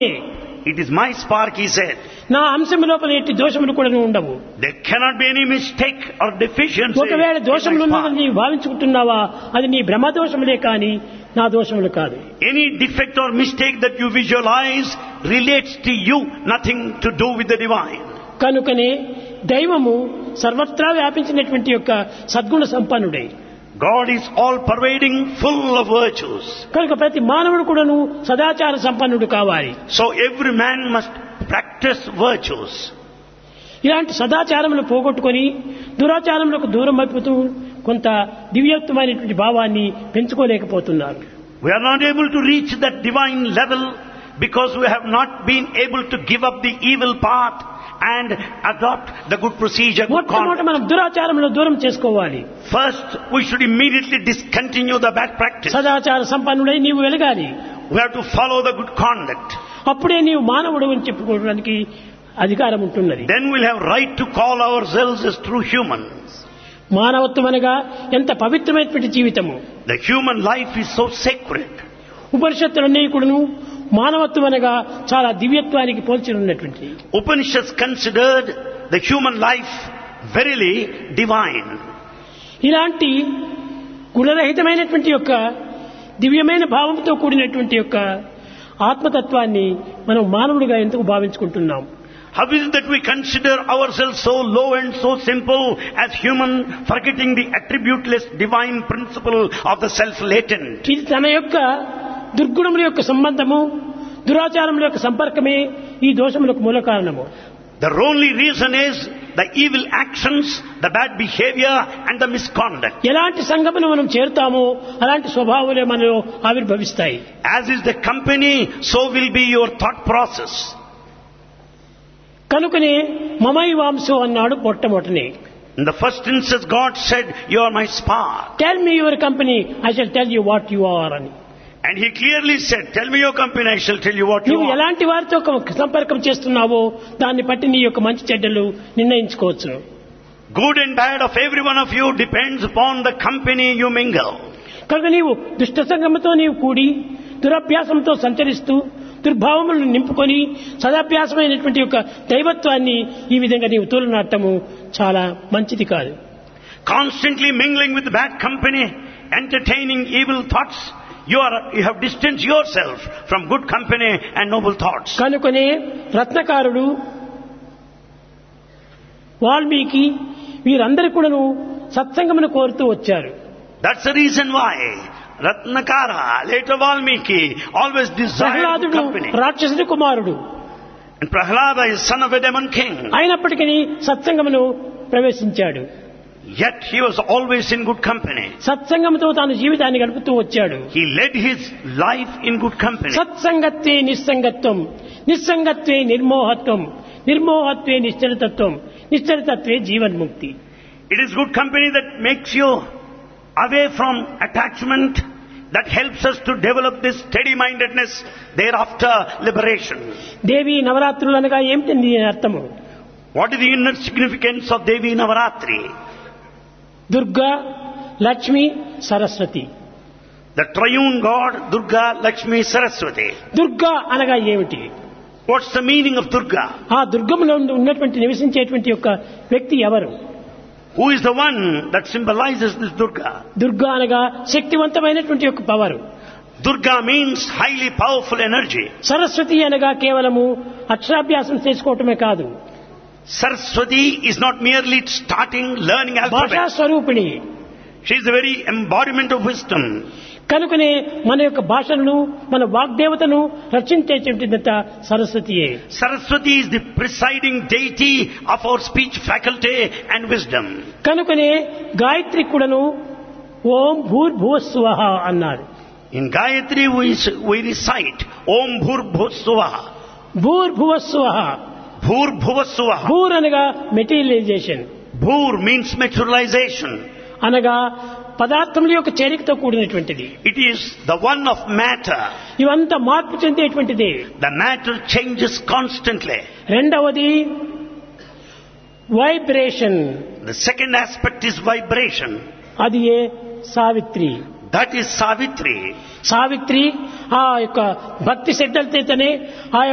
It is my spark, he said. నా అంశము లోపల ఎట్టి దోషములు కూడా ఉండవు There cannot be any mistake or deficiency. ఒకవేళ in దోషములు my ఉన్నదని spark. నీవు భావించుకుంటున్నావా అది నీ భ్రమ దోషములే కాని నా దోషములు కాదు Any defect or mistake that you visualize relates to you, nothing to do with the divine. కనుకనే దైవము సర్వత్రా వ్యాపించినటువంటి యొక్క సద్గుణ సంపన్నుడై God is all pervading, full of virtues. కనుక ప్రతి మానవుడు కూడాను సదాచార సంపన్నుడు కావాలి So every man must practice virtues. ఇలాంటి సదాచారములు పోగొట్టుకొని దురాచారములకు దూరం అయిపోతూ కొంత దివ్యత్వమైనటువంటి భావాన్ని పెంచుకోలేకపోతున్నారు We are not able to reach that divine level because we have not been able to give up the evil path and adopt the good procedure, good మొట్టమొదట conduct. మనం దురాచారములు దూరం చేసుకోవాలి First, we should immediately discontinue the bad practice. సదాచార సంపన్నుడై నీవు వెలగాలి We have to follow the good conduct. అప్పుడే నీవు మానవుడు అని చెప్పుకోవడానికి అధికారం ఉంటున్నది Then we'll have right to call ourselves as true humans. మానవత్వం అనగా ఎంత పవిత్రమైనటువంటి జీవితము The human life is so sacred. ఉపనిషత్తులన్నీ కూడాను మానవత్వం అనగా చాలా దివ్యత్వానికి పోల్చి ఉన్నటువంటి Upanishads considered the human life verily divine. ఇలాంటి గుణరహితమైనటువంటి యొక్క దివ్యమైన భావంతో కూడినటువంటి యొక్క ఆత్మతత్వాన్ని మనం మానవుడిగా ఎందుకు భావించుకుంటున్నాం How is it that we consider ourselves so low and so simple as human, forgetting the attributeless divine principle of the self latent? ఇది తన యొక్క దుర్గుణముల యొక్క సంబంధము దురాచారముల యొక్క సంపర్కమే ఈ దోషములకు మూల కారణము The only reason is the evil actions, the bad behavior, and the misconduct. ఎలాంటి సంగమును మనం చేరుతామో అలాంటి స్వభావాలే మనలో ఆవిర్భవిస్తాయి As is the company, so will be your thought process. కనుకనే మమై వాంశో అన్నాడు మొట్టమొదటిని In the first instance, God said, You are my spark. Tell me your company I shall tell you what you are అని And He clearly said, Tell me your company, I shall tell you what you నువ్వు are. ఎలాంటి వారితో ఒక సంపర్కం చేస్తున్నావో దాన్ని బట్టి నీ యొక్క మంచి చెడ్డలు నిర్ణయించుకోవచ్చు Good and bad of every one of you depends upon the company you mingle. కనుక నీవు దుష్ట సంగమంతో నీవు కూడి దురభ్యాసంతో సంచరిస్తూ దుర్భావములను నింపుకొని సదాభ్యాసమైనటువంటి యొక్క దైవత్వాన్ని ఈ విధంగా నీవు తూలనాటము చాలా మంచిది కాదు Constantly mingling with bad company, entertaining evil thoughts, you, are, you have distanced yourself from good company and noble thoughts. కనుకనే రత్నకారుడు వాల్మీకి వీరందరూ కూడాను సత్సంగమును కోరుతూ వచ్చారు That's the reason why Ratnakara, later Valmiki, always desired good ప్రహ్లాదుడు company. రాక్షసుడి కుమారుడు And Prahlada is son of a demon king. అయినప్పటికీ సత్సంగమును ప్రవేశించాడు Yet he was always in good company. సత్సంగంతో తాను జీవితాన్ని గడుపుతూ వచ్చాడు He led his life in good company. సత్సంగత్వే నిస్సంగత్వం నిస్సంగత్వే నిర్మోహత్వం నిర్మోహత్వే నిశ్చలతత్వం నిశ్చలతత్వే జీవన్ముక్తి It is good company that makes you away from attachment, that helps us to develop this steady-mindedness, thereafter liberation. దేవి నవరాత్రులు అనగా ఏమిటి దీని అర్థము What is the inner significance of Devi Navaratri? Durga Lakshmi Saraswati The triune God, Durga, Lakshmi, Saraswati. Durga అనగా ఏమిటి What's the meaning of Durga? ఆ దుర్గములో ఉండి- ఉన్నటువంటి నివసించేటువంటి యొక్క వ్యక్తి ఎవరు Who is the one that symbolizes this Durga? Durga అనగా శక్తివంతమైనటువంటి యొక్క power Durga means highly powerful energy. Saraswati అనగా కేవలము అక్షరాభ్యాసం చేసుకోవటమే కాదు Saraswati is not merely starting learning భాషా alphabet. స్వరూపిణి She is the very embodiment of wisdom. కనుకనే మన యొక్క భాషను మన వాగ్దేవతను రక్షించేటువంటిదంత సరస్వతియే Saraswati is the presiding deity of our speech faculty and wisdom. కనుకనే గాయత్రి కూడాను ఓం భూర్భువస్వ అన్నారు In Gayatri we, we recite Om Bhur Bhusvaha. భూర్భువస్వ Bhur Bhuvasvaha. భూర్ అనగా మెటీరియలైజేషన్ Bhur means materialization. అనగా పదార్థముల యొక్క చేరికతో కూడినటువంటిది It is the one of matter. ఇవంతా మార్పు చెందేటువంటిది The matter changes constantly. రెండవది vibration The second aspect is vibration. అది ఏ Savitri That is Savitri. Savitri ఆ యొక్క భక్తి శ్రద్ధలతోనే ఆ